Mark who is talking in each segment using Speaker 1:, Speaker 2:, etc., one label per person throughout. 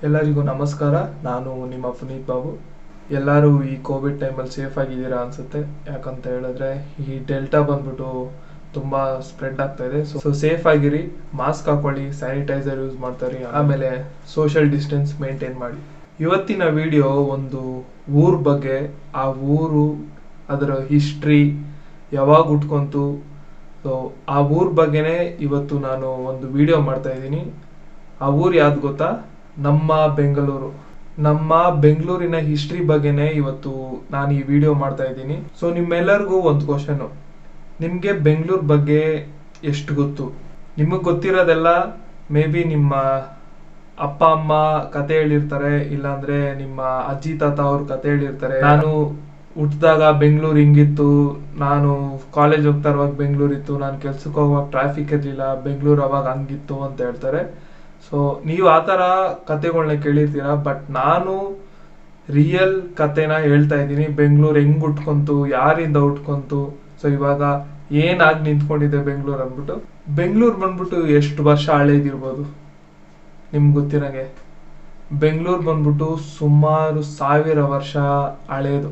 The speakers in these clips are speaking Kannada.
Speaker 1: ಎಲ್ಲರಿಗೂ ನಮಸ್ಕಾರ ನಾನು ನಿಮ್ಮ ಪುನೀತ್ ಬಾಬು ಎಲ್ಲರೂ ಈ ಕೋವಿಡ್ ಟೈಮಲ್ಲಿ ಸೇಫ್ ಆಗಿದ್ದೀರಾ ಅನ್ಸುತ್ತೆ ಯಾಕಂತ ಹೇಳಿದ್ರೆ ಈ ಡೆಲ್ಟಾ ಬಂದ್ಬಿಟ್ಟು ತುಂಬಾ ಸ್ಪ್ರೆಡ್ ಆಗ್ತಾ ಇದೆ ಸೊ ಸೇಫ್ ಆಗಿರಿ ಮಾಸ್ಕ್ ಹಾಕೊಳ್ಳಿ ಸ್ಯಾನಿಟೈಸರ್ ಯೂಸ್ ಮಾಡ್ತಾರೆ ಆಮೇಲೆ ಸೋಷಿಯಲ್ ಡಿಸ್ಟೆನ್ಸ್ ಮೇಂಟೈನ್ ಮಾಡಿ ಇವತ್ತಿನ ವಿಡಿಯೋ ಒಂದು ಊರ್ ಬಗ್ಗೆ ಆ ಊರು ಅದರ ಹಿಸ್ಟ್ರಿ ಯಾವಾಗ ಹುಟ್ಕೊಂತು ಸೊ ಆ ಊರ್ ಬಗ್ಗೆನೇ ಇವತ್ತು ನಾನು ಒಂದು ವಿಡಿಯೋ ಮಾಡ್ತಾ ಇದ್ದೀನಿ ಆ ಊರು ಯಾವ್ದು ಗೊತ್ತಾ ನಮ್ಮ ಬೆಂಗಳೂರು ನಮ್ಮ ಬೆಂಗಳೂರಿನ ಹಿಸ್ಟ್ರಿ ಬಗ್ಗೆನೇ ಇವತ್ತು ನಾನು ಈ ವಿಡಿಯೋ ಮಾಡ್ತಾ ಇದ್ದೀನಿ ಸೊ ನಿಮ್ಮೆಲ್ಲರಿಗೂ ಒಂದು ಕ್ವಶನ್ ನಿಮಗೆ ಬೆಂಗಳೂರು ಬಗ್ಗೆ ಎಷ್ಟು ಗೊತ್ತು ನಿಮಗೆ ಗೊತ್ತಿರೋದೆಲ್ಲ ಮೇ ಬಿ ನಿಮ್ಮ ಅಪ್ಪ ಅಮ್ಮ ಕತೆ ಹೇಳಿರ್ತಾರೆ ಇಲ್ಲಾಂದ್ರೆ ನಿಮ್ಮ ಅಜ್ಜಿ ತಾತ ಅವ್ರ ಕತೆ ಹೇಳಿರ್ತಾರೆ ನಾನು ಹುಟ್ಟಿದಾಗ ಬೆಂಗಳೂರು ಹಿಂಗಿತ್ತು ನಾನು ಕಾಲೇಜ್ ಹೋಗ್ತಾ ಇರುವಾಗ ಬೆಂಗಳೂರು ಇತ್ತು ನಾನು ಕೆಲ್ಸಕ್ಕೆ ಹೋಗುವಾಗ ಟ್ರಾಫಿಕ್ ಇರಲಿಲ್ಲ ಬೆಂಗಳೂರು ಅವಾಗ ಹಂಗಿತ್ತು ಅಂತ ಹೇಳ್ತಾರೆ ಸೊ ನೀವು ಆ ಥರ ಕತೆಗಳನ್ನ ಕೇಳಿರ್ತೀರ ಬಟ್ ನಾನು ರಿಯಲ್ ಕತೆನ ಹೇಳ್ತಾ ಇದ್ದೀನಿ ಬೆಂಗಳೂರು ಹೆಂಗ್ ಉಟ್ಕೊಂತು ಯಾರಿಂದ ಉಟ್ಕೊಂತು ಸೊ ಇವಾಗ ಏನಾಗಿ ನಿಂತ್ಕೊಂಡಿದೆ ಬೆಂಗಳೂರು ಅಂದ್ಬಿಟ್ಟು ಬೆಂಗಳೂರು ಬಂದ್ಬಿಟ್ಟು ಎಷ್ಟು ವರ್ಷ ಹಳೇದಿರ್ಬೋದು ನಿಮ್ಗೆ ಗೊತ್ತಿರಂಗೆ ಬೆಂಗಳೂರು ಬಂದ್ಬಿಟ್ಟು ಸುಮಾರು ಸಾವಿರ ವರ್ಷ ಹಳೇದು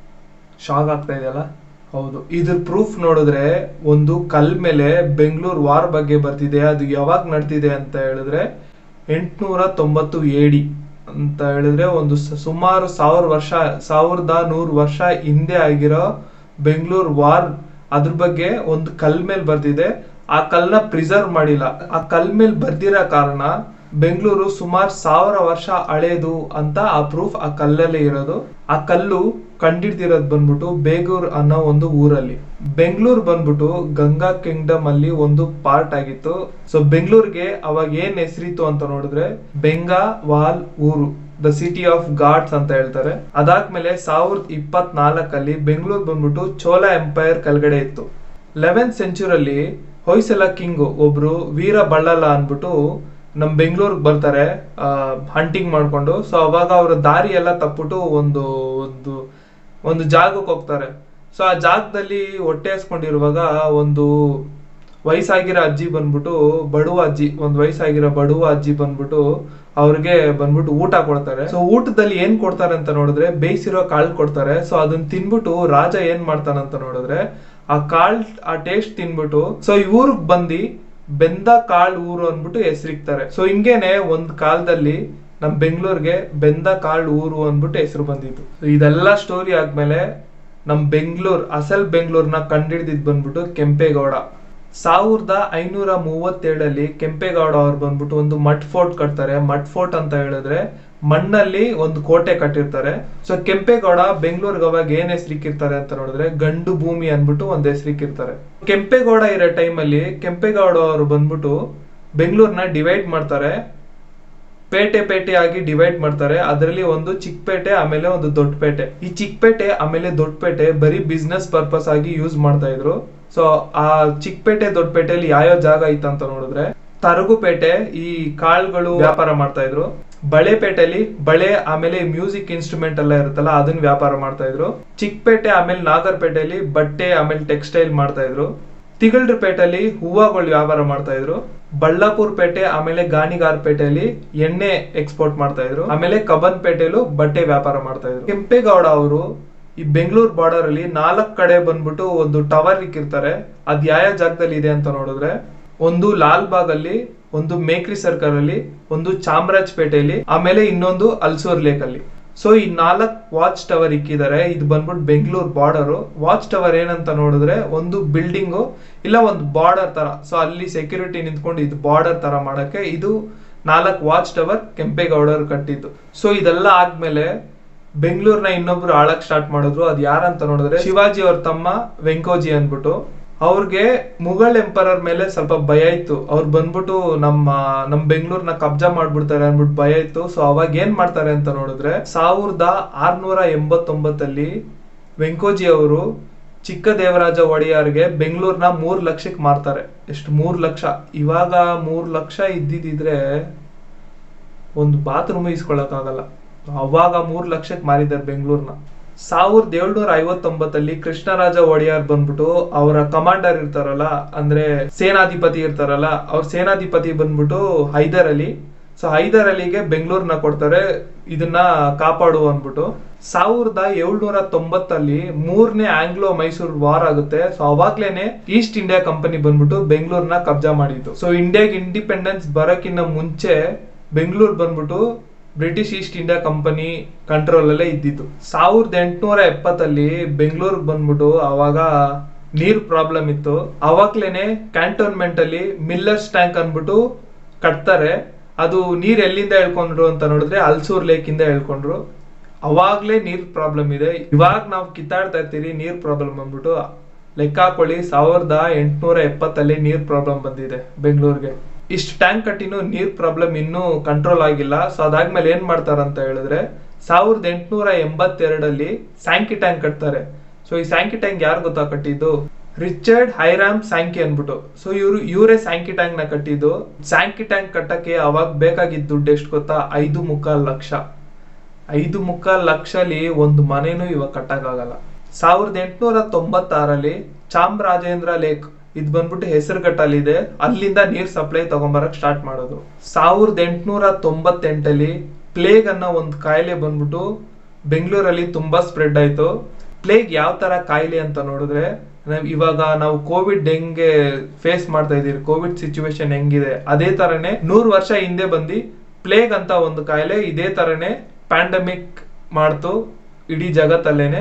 Speaker 1: ಶಾಕ್ ಆಗ್ತಾ ಇದೆಯಲ್ಲ ಹೌದು ಇದ್ರ ಪ್ರೂಫ್ ನೋಡಿದ್ರೆ ಒಂದು ಕಲ್ ಮೇಲೆ ಬೆಂಗಳೂರು ವಾರ್ ಬಗ್ಗೆ ಬರ್ತಿದೆ ಅದು ಯಾವಾಗ ನಡ್ತಿದೆ ಅಂತ ಹೇಳಿದ್ರೆ ಎಂಟ್ನೂರ ತೊಂಬತ್ತು ಎಡಿ ಅಂತ ಹೇಳಿದ್ರೆ ಒಂದು ಸ- ಸುಮಾರು ಸಾವಿರ ವರ್ಷ ಸಾವಿರದ ನೂರು ವರ್ಷ ಹಿಂದೆ ಆಗಿರೋ ಬೆಂಗಳೂರು ವಾರ್ ಅದ್ರ ಬಗ್ಗೆ ಒಂದು ಕಲ್ ಮೇಲೆ ಬರ್ತಿದೆ ಆ ಕಲ್ನ ಪ್ರಿಸರ್ವ್ ಮಾಡಿಲ್ಲ ಆ ಕಲ್ ಮೇಲೆ ಬರ್ದಿರೋ ಕಾರಣ ಬೆಂಗಳೂರು ಸುಮಾರು ಸಾವಿರ ವರ್ಷ ಹಳೇದು ಅಂತ ಆ ಪ್ರೂಫ್ ಆ ಕಲ್ಲಲ್ಲೇ ಇರೋದು ಆ ಕಲ್ಲು ಕಂಡಿಡ್ದಿರೋದು ಬಂದ್ಬಿಟ್ಟು ಬೇಗೂರ್ ಅನ್ನೋ ಒಂದು ಊರಲ್ಲಿ ಬೆಂಗಳೂರು ಬಂದ್ಬಿಟ್ಟು ಗಂಗಾ ಕಿಂಗ್ಡಮ್ ಅಲ್ಲಿ ಒಂದು ಪಾರ್ಟ್ ಆಗಿತ್ತು ಸೊ ಬೆಂಗಳೂರಿಗೆ ಅವಾಗ ಏನ್ ಹೆಸರಿತ್ತು ಅಂತ ನೋಡಿದ್ರೆ Bengavaluru the city of guards ಅಂತ ಹೇಳ್ತಾರೆ ಅದಾದ್ಮೇಲೆ ಸಾವಿರದ ಇಪ್ಪತ್ನಾಲ್ಕಲ್ಲಿ ಬೆಂಗಳೂರು ಬಂದ್ಬಿಟ್ಟು ಚೋಳ ಎಂಪೈರ್ ಕೆಳಗಡೆ ಇತ್ತು ಲೆವೆಂತ್ ಸೆಂಚುರಲ್ಲಿ ಹೊಯ್ಸಲ ಕಿಂಗ್ ಒಬ್ರು ವೀರ ಬಳ್ಳಲ ಅನ್ಬಿಟ್ಟು ನಮ್ ಬೆಂಗಳೂರಿಗೆ ಬರ್ತಾರೆ ಹಂಟಿಂಗ್ ಮಾಡ್ಕೊಂಡು ಸೊ ಅವಾಗ ಅವ್ರ ದಾರಿ ಎಲ್ಲ ತಪ್ಪಿಟ್ಟು ಒಂದು ಒಂದು ಒಂದು ಜಾಗಕ್ಕೆ ಹೋಗ್ತಾರೆ ಸೊ ಆ ಜಾಗದಲ್ಲಿ ಹೊಟ್ಟೆ ಹಸ್ಕೊಂಡಿರುವಾಗ ಒಂದು ವಯಸ್ಸಾಗಿರೋ ಅಜ್ಜಿ ಬಂದ್ಬಿಟ್ಟು ಬಡವ ಅಜ್ಜಿ ಒಂದ್ ವಯಸ್ಸಾಗಿರೋ ಬಡವ ಅಜ್ಜಿ ಬಂದ್ಬಿಟ್ಟು ಅವ್ರಿಗೆ ಬಂದ್ಬಿಟ್ಟು ಊಟ ಕೊಡ್ತಾರೆ ಸೊ ಊಟದಲ್ಲಿ ಏನ್ ಕೊಡ್ತಾರೆ ಅಂತ ನೋಡಿದ್ರೆ ಬೇಯಿಸಿರೋ ಕಾಳು ಕೊಡ್ತಾರೆ ಸೊ ಅದನ್ನ ತಿನ್ಬಿಟ್ಟು ರಾಜ ಏನ್ ಮಾಡ್ತಾನಂತ ನೋಡಿದ್ರೆ ಆ ಕಾಳ್ ಆ ಟೇಸ್ಟ್ ತಿನ್ಬಿಟ್ಟು ಸೊ ಈ ಊರಿಗೆ ಬಂದು ಬೆಂದ ಕಾಳ್ ಊರು ಅಂದ್ಬಿಟ್ಟು ಹೆಸರಿಕ್ತಾರೆ ಸೊ ಹಿಂಗೇನೆ ಒಂದ್ ಕಾಲದಲ್ಲಿ ನಮ್ ಬೆಂಗಳೂರಿಗೆ ಬೆಂದ ಕಾಳ್ ಊರು ಅಂದ್ಬಿಟ್ಟು ಹೆಸರು ಬಂದಿತ್ತು So ಇದೆಲ್ಲ ಸ್ಟೋರಿ ಆದ್ಮೇಲೆ ನಮ್ ಬೆಂಗಳೂರು ಅಸಲ್ ಬೆಂಗಳೂರ್ನ ಕಂಡಿಡ್ದಿದ್ ಬಂದ್ಬಿಟ್ಟು ಕೆಂಪೇಗೌಡ ಸಾವಿರದ ಐನೂರ ಮೂವತ್ತೇಳಲ್ಲಿ ಕೆಂಪೇಗೌಡ ಅವ್ರು ಬಂದ್ಬಿಟ್ಟು ಒಂದು ಮಡ್ ಫೋರ್ಟ್ ಕಟ್ತಾರೆ ಮಡ್ ಫೋರ್ಟ್ ಅಂತ ಹೇಳಿದ್ರೆ ಮಣ್ಣಲ್ಲಿ ಒಂದು ಕೋಟೆ ಕಟ್ಟಿರ್ತಾರೆ ಸೊ ಕೆಂಪೇಗೌಡ ಬೆಂಗಳೂರಿಗೆ ಅವಾಗ ಏನ್ ಹೆಸರಿಕ್ಕಿರ್ತಾರೆ ಅಂತ ನೋಡಿದ್ರೆ ಗಂಡು ಭೂಮಿ ಅನ್ಬಿಟ್ಟು ಒಂದ್ ಹೆಸರಿಕ್ಕಿರ್ತಾರೆ ಕೆಂಪೇಗೌಡ ಇರೋ ಟೈಮಲ್ಲಿ ಕೆಂಪೇಗೌಡ ಅವರು ಬಂದ್ಬಿಟ್ಟು ಬೆಂಗಳೂರ್ನ ಡಿವೈಡ್ ಮಾಡ್ತಾರೆ ಪೇಟೆ ಪೇಟೆ ಆಗಿ ಡಿವೈಡ್ ಮಾಡ್ತಾರೆ ಅದರಲ್ಲಿ ಒಂದು ಚಿಕ್ಕಪೇಟೆ ಆಮೇಲೆ ಒಂದು ದೊಡ್ಡಪೇಟೆ ಈ ಚಿಕ್ಕಪೇಟೆ ಆಮೇಲೆ ದೊಡ್ಡಪೇಟೆ ಬರೀ ಬಿಸ್ನೆಸ್ ಪರ್ಪಸ್ ಆಗಿ ಯೂಸ್ ಮಾಡ್ತಾ ಇದ್ರು ಸೊ ಆ ಚಿಕ್ಕಪೇಟೆ ದೊಡ್ಡಪೇಟೆಯಲ್ಲಿ ಯಾವ್ಯಾವ ಜಾಗ ಇತ್ತಂತ ನೋಡಿದ್ರೆ ತರಗುಪೇಟೆ ಈ ಕಾಳುಗಳು ವ್ಯಾಪಾರ ಮಾಡ್ತಾ ಇದ್ರು ಬಳೆಪೇಟೆಯಲ್ಲಿ ಬಳೆ ಆಮೇಲೆ ಮ್ಯೂಸಿಕ್ ಇನ್ಸ್ಟ್ರೂಮೆಂಟ್ ಎಲ್ಲ ಇರುತ್ತಲ್ಲ ಅದನ್ನ ವ್ಯಾಪಾರ ಮಾಡ್ತಾ ಇದ್ರು ಚಿಕ್ಕಪೇಟೆ ಆಮೇಲೆ ನಾಗರ್ಪೇಟೆಯಲ್ಲಿ ಬಟ್ಟೆ ಆಮೇಲೆ ಟೆಕ್ಸ್ಟೈಲ್ ಮಾಡ್ತಾ ಇದ್ರು ತಿಗಳ್ರಪೇಟೆಯಲ್ಲಿ ಹೂವಗಳು ವ್ಯಾಪಾರ ಮಾಡ್ತಾ ಇದ್ರು ಬಳ್ಳಾಪುರ ಪೇಟೆ ಆಮೇಲೆ ಗಾಣಿಗಾರ್ ಪೇಟೆಯಲ್ಲಿ ಎಣ್ಣೆ ಎಕ್ಸ್ಪೋರ್ಟ್ ಮಾಡ್ತಾ ಇದ್ರು ಆಮೇಲೆ ಕಬ್ಬನ್ ಪೇಟೆಯಲ್ಲೂ ಬಟ್ಟೆ ವ್ಯಾಪಾರ ಮಾಡ್ತಾ ಇದ್ರು ಕೆಂಪೇಗೌಡ ಅವರು ಈ ಬೆಂಗಳೂರು ಬಾರ್ಡರ್ ಅಲ್ಲಿ ನಾಲ್ಕ್ ಕಡೆ ಬಂದ್ಬಿಟ್ಟು ಒಂದು ಟವರ್ ಇಕ್ಕಿರ್ತಾರೆ ಅದ್ ಯಾವ ಜಾಗದಲ್ಲಿ ಇದೆ ಅಂತ ನೋಡಿದ್ರೆ ಒಂದು ಲಾಲ್ ಬಾಗ್ ಅಲ್ಲಿ ಒಂದು ಮೇಕ್ರಿ ಸರ್ಕಲ್ ಅಲ್ಲಿ ಒಂದು ಚಾಮರಾಜಪೇಟೆಯಲ್ಲಿ ಆಮೇಲೆ ಇನ್ನೊಂದು ಅಲ್ಸೂರ್ ಲೇಕ್ ಅಲ್ಲಿ ಸೊ ಈ ನಾಲ್ಕ್ ವಾಚ್ ಟವರ್ ಇಕ್ಕಿದ್ದಾರೆ ಇದು ಬಂದ್ಬಿಟ್ಟು ಬೆಂಗಳೂರು ಬಾರ್ಡರ್ ವಾಚ್ ಟವರ್ ಏನಂತ ನೋಡಿದ್ರೆ ಒಂದು ಬಿಲ್ಡಿಂಗು ಇಲ್ಲ ಒಂದು ಬಾರ್ಡರ್ ತರ ಸೊ ಅಲ್ಲಿ ಸೆಕ್ಯೂರಿಟಿ ನಿಂತ್ಕೊಂಡು ಇದು ಬಾರ್ಡರ್ ತರ ಮಾಡಕ್ಕೆ ಇದು ನಾಲ್ಕ್ ವಾಚ್ ಟವರ್ ಕೆಂಪೇಗೌಡರು ಕಟ್ಟಿದ್ದು ಸೊ ಇದೆಲ್ಲ ಆದ್ಮೇಲೆ ಬೆಂಗಳೂರ್ನ ಇನ್ನೊಬ್ರು ಆಳಕ್ ಸ್ಟಾರ್ಟ್ ಮಾಡಿದ್ರು ಅದ್ ಯಾರಂತ ನೋಡಿದ್ರೆ ಶಿವಾಜಿ ಅವ್ರ ತಮ್ಮ ವೆಂಕೋಜಿ ಅನ್ಬಿಟ್ಟು ಅವ್ರಿಗೆ ಮುಘಲ್ ಎಂಪರರ್ ಮೇಲೆ ಸ್ವಲ್ಪ ಭಯ ಇತ್ತು ಅವ್ರು ಬಂದ್ಬಿಟ್ಟು ನಮ್ಮ ನಮ್ ಬೆಂಗಳೂರ್ನ ಕಬ್ಜಾ ಮಾಡ್ಬಿಡ್ತಾರೆ ಅನ್ಬಿಟ್ಟು ಭಯ ಇತ್ತು ಸೊ ಅವಾಗ ಏನ್ ಮಾಡ್ತಾರೆ ಅಂತ ನೋಡಿದ್ರೆ ಸಾವಿರದ ಆರ್ನೂರ ಎಂಬತ್ತೊಂಬತ್ತಲ್ಲಿ ವೆಂಕೋಜಿ ಅವರು ಚಿಕ್ಕ ದೇವರಾಜ ಒಡೆಯರ್ಗೆ ಬೆಂಗಳೂರ್ನ ಮೂರ್ ಲಕ್ಷಕ್ಕೆ ಮಾರ್ತಾರೆ ಎಷ್ಟು ಮೂರ್ ಲಕ್ಷ ಇವಾಗ ಮೂರ್ ಲಕ್ಷ ಇದ್ದಿದ್ರೆ ಒಂದು ಬಾತ್ರೂಮ್ ಇಸ್ಕೊಳಕ್ಕಾಗಲ್ಲ ಅವಾಗ ಮೂರ್ ಲಕ್ಷಕ್ಕೆ ಮಾರಿದ್ದಾರೆ ಬೆಂಗಳೂರ್ನ ಸಾವಿರದ ಏಳ್ನೂರ ಐವತ್ತೊಂಬತ್ತಲ್ಲಿ ಕೃಷ್ಣರಾಜ ಒಡೆಯರ್ ಬಂದ್ಬಿಟ್ಟು ಅವರ ಕಮಾಂಡರ್ ಇರ್ತಾರಲ್ಲ ಅಂದ್ರೆ ಸೇನಾಧಿಪತಿ ಇರ್ತಾರಲ್ಲ ಅವ್ರ ಸೇನಾಧಿಪತಿ ಬಂದ್ಬಿಟ್ಟು ಹೈದರ್ ಅಲಿ ಸೊ ಹೈದರ್ ಅಲಿಗೆ ಬೆಂಗಳೂರನ್ನ ಕೊಡ್ತಾರೆ ಇದನ್ನ ಕಾಪಾಡು ಅಂದ್ಬಿಟ್ಟು ಸಾವಿರದ ಏಳ್ನೂರ ತೊಂಬತ್ತಲ್ಲಿ ಮೂರನೇ ಆಂಗ್ಲೋ ಮೈಸೂರು ವಾರ್ ಆಗುತ್ತೆ ಸೊ ಅವಾಗ್ಲೇನೆ ಈಸ್ಟ್ ಇಂಡಿಯಾ ಕಂಪನಿ ಬಂದ್ಬಿಟ್ಟು ಬೆಂಗಳೂರನ್ನ ಕಬ್ಜಾ ಮಾಡಿದ್ದು ಸೊ ಇಂಡಿಯಾಗೆ ಇಂಡಿಪೆಂಡೆನ್ಸ್ ಬರಕ್ಕಿಂತ ಮುಂಚೆ ಬೆಂಗಳೂರು ಬಂದ್ಬಿಟ್ಟು British East India Company control ಅಲ್ಲೇ ಇದ್ದಿದ್ದು ಸಾವಿರದ ಎಂಟುನೂರ ಎಪ್ಪತ್ತಲ್ಲಿ ಬೆಂಗಳೂರಿಗೆ ಬಂದ್ಬಿಟ್ಟು ಅವಾಗ ನೀರ್ ಪ್ರಾಬ್ಲಮ್ ಇತ್ತು ಅವಾಗ್ಲೇನೆ ಕ್ಯಾಂಟೋನ್ಮೆಂಟ್ ಅಲ್ಲಿ ಮಿಲ್ಲರ್ಸ್ ಟ್ಯಾಂಕ್ ಅನ್ಬಿಟ್ಟು ಕಟ್ತಾರೆ ಅದು ನೀರ್ ಎಲ್ಲಿಂದ ಹೇಳ್ಕೊಂಡ್ರು ಅಂತ ನೋಡಿದ್ರೆ ಅಲ್ಸೂರ್ ಲೇಕ್ ಇಂದ ಹೇಳ್ಕೊಂಡ್ರು ಅವಾಗ್ಲೇ ನೀರ್ ಪ್ರಾಬ್ಲಮ್ ಇದೆ ಇವಾಗ ನಾವು ಕಿತ್ತಾಡ್ತಾ ಇರ್ತೀರಿ ನೀರ್ ಪ್ರಾಬ್ಲಮ್ ಅಂದ್ಬಿಟ್ಟು ಲೆಕ್ಕ ಹಾಕೊಳ್ಳಿ ಸಾವಿರದ ಎಂಟುನೂರ ಎಪ್ಪತ್ತಲ್ಲಿ ನೀರ್ ಪ್ರಾಬ್ಲಮ್ ಬಂದಿದೆ ಬೆಂಗಳೂರಿಗೆ ಇಷ್ಟು ಟ್ಯಾಂಕ್ ಕಟ್ಟಿನೂ ನೀರ್ ಪ್ರಾಬ್ಲಮ್ ಇನ್ನೂ ಕಂಟ್ರೋಲ್ ಆಗಿಲ್ಲ ಸೊ ಅದಾದ್ಮೇಲೆ ಏನ್ ಮಾಡ್ತಾರ ಅಂತ ಹೇಳಿದ್ರೆ ಸಾವಿರದ ಎಂಟುನೂರ ಎಂಬತ್ತೆರಡಲ್ಲಿ ಸ್ಯಾಂಕಿ ಟ್ಯಾಂಕ್ ಕಟ್ತಾರೆ ಸೊ ಈ ಸ್ಯಾಂಕಿ ಟ್ಯಾಂಕ್ ಯಾರು ಗೊತ್ತಾ ಕಟ್ಟಿದ್ದು ರಿಚರ್ಡ್ ಹೈರಾಮ್ ಸ್ಯಾಂಕಿ ಅನ್ಬಿಟ್ಟು ಸೊ ಇವರು ಇವರೇ ಸ್ಯಾಂಕಿ ಟ್ಯಾಂಕ್ ನ ಕಟ್ಟಿದ್ದು ಸ್ಯಾಂಕಿ ಟ್ಯಾಂಕ್ ಕಟ್ಟಕ್ಕೆ ಅವಾಗ ಬೇಕಾಗಿದ್ದ ದುಡ್ಡು ಎಷ್ಟು ಗೊತ್ತಾ ಐದು ಮುಕ್ಕಾಲ್ ಲಕ್ಷ ಐದು ಮುಕ್ಕಾಲ್ ಲಕ್ಷಲಿ ಒಂದು ಮನೆನೂ ಇವಾಗ ಕಟ್ಟಕ್ಕಾಗಲ್ಲ ಸಾವಿರದ ಎಂಟುನೂರ ತೊಂಬತ್ತಾರಲ್ಲಿ ಚಾಮರಾಜೇಂದ್ರ ಲೇಕ್ ಇದು ಬಂದ್ಬಿಟ್ಟು ಹೆಸರುಘಟ್ಟಲ್ಲಿದೆ ಅಲ್ಲಿಂದ ನೀರ್ ಸಪ್ಲೈ ತಗೊಂಬರಕ್ ಸ್ಟಾರ್ಟ್ ಮಾಡೋದು ಸಾವಿರದ ಎಂಟುನೂರ ತೊಂಬತ್ತೆಂಟಲ್ಲಿ ಪ್ಲೇಗ್ ಅನ್ನೋ ಒಂದು ಕಾಯಿಲೆ ಬಂದ್ಬಿಟ್ಟು ಬೆಂಗಳೂರಲ್ಲಿ ತುಂಬಾ ಸ್ಪ್ರೆಡ್ ಆಯ್ತು ಪ್ಲೇಗ್ ಯಾವ ತರ ಕಾಯಿಲೆ ಅಂತ ನೋಡಿದ್ರೆ ನಾವ್ ಇವಾಗ ನಾವು ಕೋವಿಡ್ ಹೆಂಗೆ ಫೇಸ್ ಮಾಡ್ತಾ ಇದೀವಿ ಕೋವಿಡ್ ಸಿಚುವೇಶನ್ ಹೆಂಗಿದೆ ಅದೇ ತರನೇ ನೂರು ವರ್ಷ ಹಿಂದೆ ಬಂದು ಪ್ಲೇಗ್ ಅಂತ ಒಂದು ಕಾಯಿಲೆ ಇದೇ ತರನೇ ಪ್ಯಾಂಡಮಿಕ್ ಮಾಡ್ತು ಇಡೀ ಜಗತ್ತಲ್ಲೇನೆ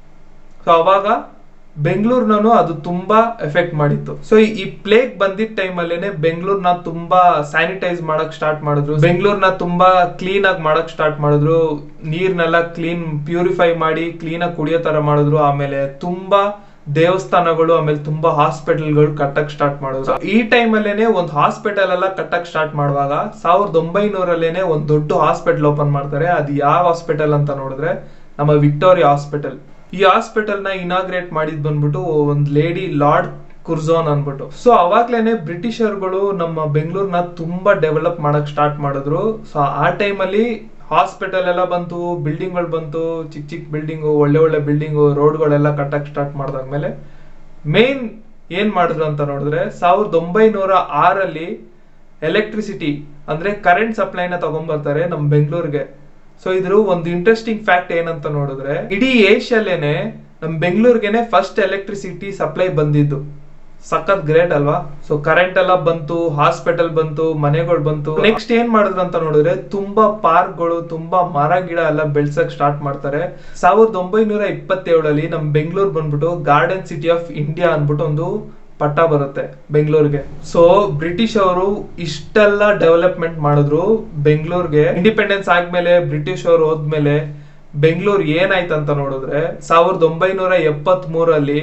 Speaker 1: ಸೊ ಅವಾಗ ಬೆಂಗಳೂರ್ನೂ ಅದು ತುಂಬಾ ಎಫೆಕ್ಟ್ ಮಾಡಿತ್ತು ಸೊ ಈ ಪ್ಲೇಗ್ ಬಂದಿದ್ದ ಟೈಮ್ ಅಲ್ಲೇನೆ ಬೆಂಗಳೂರ್ನ ತುಂಬಾ ಸ್ಯಾನಿಟೈಸ್ ಮಾಡಕ್ ಸ್ಟಾರ್ಟ್ ಮಾಡಿದ್ರು ಬೆಂಗಳೂರ್ನ ತುಂಬಾ ಕ್ಲೀನ್ ಆಗಿ ಮಾಡಕ್ ಸ್ಟಾರ್ಟ್ ಮಾಡಿದ್ರು ನೀರ್ನೆಲ್ಲ ಕ್ಲೀನ್ ಪ್ಯೂರಿಫೈ ಮಾಡಿ ಕ್ಲೀನ್ ಆಗಿ ಕುಡಿಯೋ ತರ ಮಾಡಿದ್ರು ಆಮೇಲೆ ತುಂಬಾ ದೇವಸ್ಥಾನಗಳು ಆಮೇಲೆ ತುಂಬಾ ಹಾಸ್ಪಿಟಲ್ಗಳು ಕಟ್ಟಕ್ ಸ್ಟಾರ್ಟ್ ಮಾಡಿದ್ರು ಈ ಟೈಮ್ ಅಲ್ಲೇನೆ ಒಂದು ಹಾಸ್ಪಿಟಲ್ ಎಲ್ಲ ಕಟ್ಟಕ್ ಸ್ಟಾರ್ಟ್ ಮಾಡುವಾಗ ಸಾವಿರದ ಒಂಬೈನೂರಲ್ಲೇನೆ ಒಂದು ದೊಡ್ಡ ಹಾಸ್ಪಿಟಲ್ ಓಪನ್ ಮಾಡ್ತಾರೆ ಅದು ಯಾವ ಹಾಸ್ಪಿಟಲ್ ಅಂತ ನೋಡಿದ್ರೆ ನಮ್ಮ ವಿಕ್ಟೋರಿಯಾ ಹಾಸ್ಪಿಟಲ್ ಈ ಹಾಸ್ಪಿಟಲ್ ನ ಇನಾಗ್ರೇಟ್ ಮಾಡಿದ್ ಬಂದ್ಬಿಟ್ಟು ಒಂದ್ ಲೇಡಿ ಲಾರ್ಡ್ ಕುರ್ಜೋನ್ ಅನ್ಬಿಟ್ಟು ಸೊ ಅವಾಗ್ಲೇನೆ ಬ್ರಿಟಿಷರ್ಗಳು ನಮ್ಮ ಬೆಂಗಳೂರ್ನ ತುಂಬಾ ಡೆವಲಪ್ ಮಾಡಕ್ ಸ್ಟಾರ್ಟ್ ಮಾಡಿದ್ರು ಸೊ ಆ ಟೈಮಲ್ಲಿ ಹಾಸ್ಪಿಟಲ್ ಎಲ್ಲ ಬಂತು ಬಿಲ್ಡಿಂಗ್ಗಳು ಬಂತು ಚಿಕ್ಕ ಚಿಕ್ಕ ಬಿಲ್ಡಿಂಗು ಒಳ್ಳೆ ಒಳ್ಳೆ ಬಿಲ್ಡಿಂಗು ರೋಡ್ಗಳೆಲ್ಲ ಕಟ್ಟಕ್ ಸ್ಟಾರ್ಟ್ ಮಾಡಿದಾದ್ಮೇಲೆ ಮೇನ್ ಏನ್ ಮಾಡಿದ್ರು ಅಂತ ನೋಡಿದ್ರೆ ಸಾವಿರದ ಒಂಬೈನೂರ ಆರಲ್ಲಿ ಎಲೆಕ್ಟ್ರಿಸಿಟಿ ಅಂದ್ರೆ ಕರೆಂಟ್ ಸಪ್ಲೈನ ತಗೊಂಡ್ಬರ್ತಾರೆ ನಮ್ ಬೆಂಗಳೂರಿಗೆ ಸೊ ಇದ್ರ ಒಂದು ಇಂಟ್ರೆಸ್ಟಿಂಗ್ ಫ್ಯಾಕ್ಟ್ ಏನಂತ ನೋಡಿದ್ರೆ ಇಡೀ ಏಷ್ಯಲ್ಲೇನೆ ನಮ್ ಬೆಂಗಳೂರಿಗೆನೆ ಫಸ್ಟ್ ಎಲೆಕ್ಟ್ರಿಸಿಟಿ ಸಪ್ಲೈ ಬಂದಿದ್ದು ಸಖತ್ ಗ್ರೇಟ್ ಅಲ್ವಾ ಸೊ ಕರೆಂಟ್ ಎಲ್ಲ ಬಂತು ಹಾಸ್ಪಿಟಲ್ ಬಂತು ಮನೆಗಳು ಬಂತು ನೆಕ್ಸ್ಟ್ ಏನ್ ಮಾಡಿದ್ರು ಅಂತ ನೋಡಿದ್ರೆ ತುಂಬಾ ಪಾರ್ಕ್ಗಳು ತುಂಬಾ ಮರ ಗಿಡ ಎಲ್ಲ ಬೆಳ್ಸಕ್ ಸ್ಟಾರ್ಟ್ ಮಾಡ್ತಾರೆ ಸಾವಿರದ ಒಂಬೈನೂರ ಇಪ್ಪತ್ತೇಳರಲ್ಲಿ ನಮ್ ಬೆಂಗಳೂರು ಬಂದ್ಬಿಟ್ಟು ಗಾರ್ಡನ್ ಸಿಟಿ ಆಫ್ ಇಂಡಿಯಾ ಅನ್ಬಿಟ್ಟು ಒಂದು ಪಟ್ಟ ಬರುತ್ತೆ ಬೆಂಗಳೂರಿಗೆ ಸೊ ಬ್ರಿಟಿಷ್ ಅವರು ಇಷ್ಟೆಲ್ಲ ಡೆವಲಪ್ಮೆಂಟ್ ಮಾಡಿದ್ರು ಬೆಂಗಳೂರಿಗೆ ಇಂಡಿಪೆಂಡೆನ್ಸ್ ಆದ್ಮೇಲೆ ಬ್ರಿಟಿಷ್ ಅವರು ಹೋದ್ಮೇಲೆ ಬೆಂಗಳೂರು ಏನಾಯ್ತಂತ ನೋಡಿದ್ರೆ ಸಾವಿರದ ಒಂಬೈನೂರ ಎಪ್ಪತ್ತ್ ಮೂರಲ್ಲಿ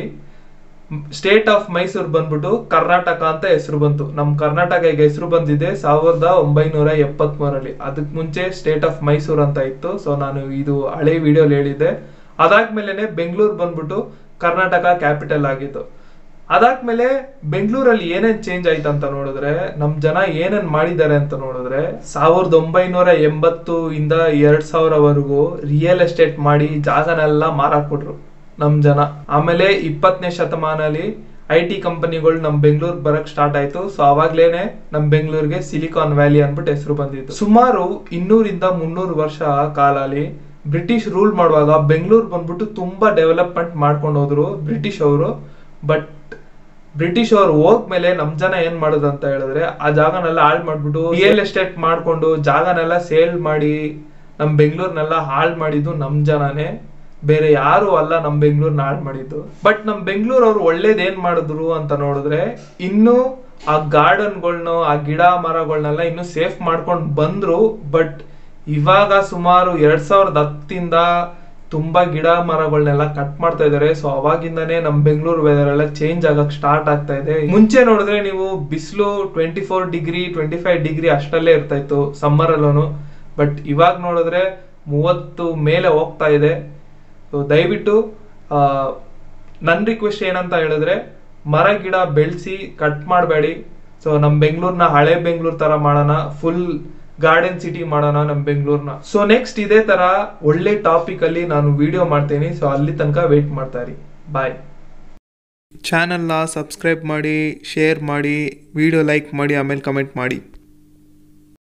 Speaker 1: ಸ್ಟೇಟ್ ಆಫ್ ಮೈಸೂರು ಬಂದ್ಬಿಟ್ಟು ಕರ್ನಾಟಕ ಅಂತ ಹೆಸರು ಬಂತು ನಮ್ ಕರ್ನಾಟಕ ಈಗ ಹೆಸರು ಬಂದಿದೆ ಸಾವಿರದ ಒಂಬೈನೂರ ಎಪ್ಪತ್ತ್ ಮೂರಲ್ಲಿ ಅದಕ್ ಮುಂಚೆ ಸ್ಟೇಟ್ ಆಫ್ ಮೈಸೂರು ಅಂತ ಇತ್ತು ಸೊ ನಾನು ಇದು ಹಳೆ ವಿಡಿಯೋ ಹೇಳಿದ್ದೆ ಅದಾದ್ಮೇಲೆ ಬೆಂಗಳೂರು ಬಂದ್ಬಿಟ್ಟು ಕರ್ನಾಟಕ ಕ್ಯಾಪಿಟಲ್ ಆಗಿತ್ತು ಅದಾದ್ಮೇಲೆ ಬೆಂಗಳೂರಲ್ಲಿ ಏನೇನ್ ಚೇಂಜ್ ಆಯ್ತು ಅಂತ ನೋಡಿದ್ರೆ ನಮ್ ಜನ ಏನೇನ್ ಮಾಡಿದ್ದಾರೆ ಅಂತ ನೋಡಿದ್ರೆ ಸಾವಿರದ ಒಂಬೈನೂರ ಎಂಬತ್ತು ಇಂದ ಎರಡ್ ಸಾವಿರವರೆಗೂ ರಿಯಲ್ ಎಸ್ಟೇಟ್ ಮಾಡಿ ಜಾಗನೆಲ್ಲ ಮಾರಾಕ್ಬಿಟ್ರು ನಮ್ ಜನ ಆಮೇಲೆ ಇಪ್ಪತ್ತನೇ ಶತಮಾನಲ್ಲಿ ಐ ಟಿ ಕಂಪನಿಗಳು ನಮ್ ಬೆಂಗಳೂರು ಬರಕ್ ಸ್ಟಾರ್ಟ್ ಆಯ್ತು ಸೊ ಅವಾಗ್ಲೇನೆ ನಮ್ ಬೆಂಗಳೂರಿಗೆ ಸಿಲಿಕಾನ್ ವ್ಯಾಲಿ ಅನ್ಬಿಟ್ಟು ಹೆಸರು ಬಂದಿತ್ತು ಸುಮಾರು ಇನ್ನೂರಿಂದ ಮುನ್ನೂರು ವರ್ಷ ಕಾಲಲ್ಲಿ ಬ್ರಿಟಿಷ್ ರೂಲ್ ಮಾಡುವಾಗ ಬೆಂಗಳೂರು ಬಂದ್ಬಿಟ್ಟು ತುಂಬಾ ಡೆವಲಪ್ಮೆಂಟ್ ಮಾಡ್ಕೊಂಡು ಹೋದ್ರು ಬ್ರಿಟಿಷ್ ಅವರು ಬಟ್ ಬ್ರಿಟಿಷ್ ಅವರು ಹೋಗ್ಮೇಲೆ ನಮ್ ಜನ ಏನ್ ಮಾಡೋದು ಅಂತ ಹೇಳಿದ್ರೆ ಆ ಜಾಗನೆಲ್ಲ ಹಾಳ್ ಮಾಡ್ಬಿಟ್ಟು ರಿಯಲ್ ಎಸ್ಟೇಟ್ ಮಾಡ್ಕೊಂಡು ಜಾಗನೆಲ್ಲ ಸೇಲ್ ಮಾಡಿ ನಮ್ ಬೆಂಗಳೂರ್ನೆಲ್ಲ ಹಾಳ್ ಮಾಡಿದ್ದು ನಮ್ ಜನನೇ ಬೇರೆ ಯಾರು ಅಲ್ಲ ನಮ್ ಬೆಂಗಳೂರ್ನ ಹಾಳ್ ಮಾಡಿದ್ದು ಬಟ್ ನಮ್ ಬೆಂಗಳೂರು ಅವ್ರು ಒಳ್ಳೇದ್ ಏನ್ ಮಾಡಿದ್ರು ಅಂತ ನೋಡಿದ್ರೆ ಇನ್ನು ಆ ಗಾರ್ಡನ್ಗಳ್ನು ಆ ಗಿಡ ಮರಗಳನ್ನೆಲ್ಲ ಇನ್ನು ಸೇಫ್ ಮಾಡ್ಕೊಂಡು ಬಂದ್ರು ಬಟ್ ಇವಾಗ ಸುಮಾರು ಎರಡ್ ಸಾವಿರದ ಹತ್ತಿಂದ ತುಂಬಾ ಗಿಡ ಮರಗಳನ್ನೆಲ್ಲ ಕಟ್ ಮಾಡ್ತಾ ಇದಾರೆ ಸೊ ಅವಾಗಿಂದಾನೇ ನಮ್ ಬೆಂಗಳೂರು ವೆದರ್ ಎಲ್ಲ ಚೇಂಜ್ ಆಗಕ್ ಸ್ಟಾರ್ಟ್ ಆಗ್ತಾ ಇದೆ ಮುಂಚೆ ನೋಡಿದ್ರೆ ನೀವು ಬಿಸಿಲು twenty four degree twenty five degree ಅಷ್ಟಲ್ಲೇ ಇರ್ತಾ ಇತ್ತು ಸಮ್ಮರ್ ಅಲ್ಲೂ ಬಟ್ ಇವಾಗ ನೋಡಿದ್ರೆ ಮೂವತ್ತು ಮೇಲೆ ಹೋಗ್ತಾ ಇದೆ ಸೊ ದಯವಿಟ್ಟು ಆ, ನನ್ ರಿಕ್ವೆಸ್ಟ್ ಏನಂತ ಹೇಳಿದ್ರೆ ಮರ ಗಿಡ ಬೆಳೆಸಿ ಕಟ್ ಮಾಡಬೇಡಿ ಸೊ ನಮ್ ಬೆಂಗಳೂರ್ನ ಹಳೆ ಬೆಂಗಳೂರು ತರ ಮಾಡೋಣ ಫುಲ್ ಗಾರ್ಡನ್ ಸಿಟಿ ಮಾಡೋಣ ನಮ್ ಬೆಂಗಳೂರ್ನ ಸೊ ನೆಕ್ಸ್ಟ್ ಇದೇ ತರ ಒಳ್ಳೆ ಟಾಪಿಕ್ ಅಲ್ಲಿ ನಾನು ವಿಡಿಯೋ ಮಾಡ್ತೀನಿ ಸೊ ಅಲ್ಲಿ ತನಕ ವೇಟ್ ಮಾಡ್ತಾ ಇರಿ ಬಾಯ್ ಚಾನಲ್ನ ಸಬ್ಸ್ಕ್ರೈಬ್ ಮಾಡಿ ಶೇರ್ ಮಾಡಿ ವಿಡಿಯೋ ಲೈಕ್ ಮಾಡಿ ಆಮೇಲೆ ಕಮೆಂಟ್ ಮಾಡಿ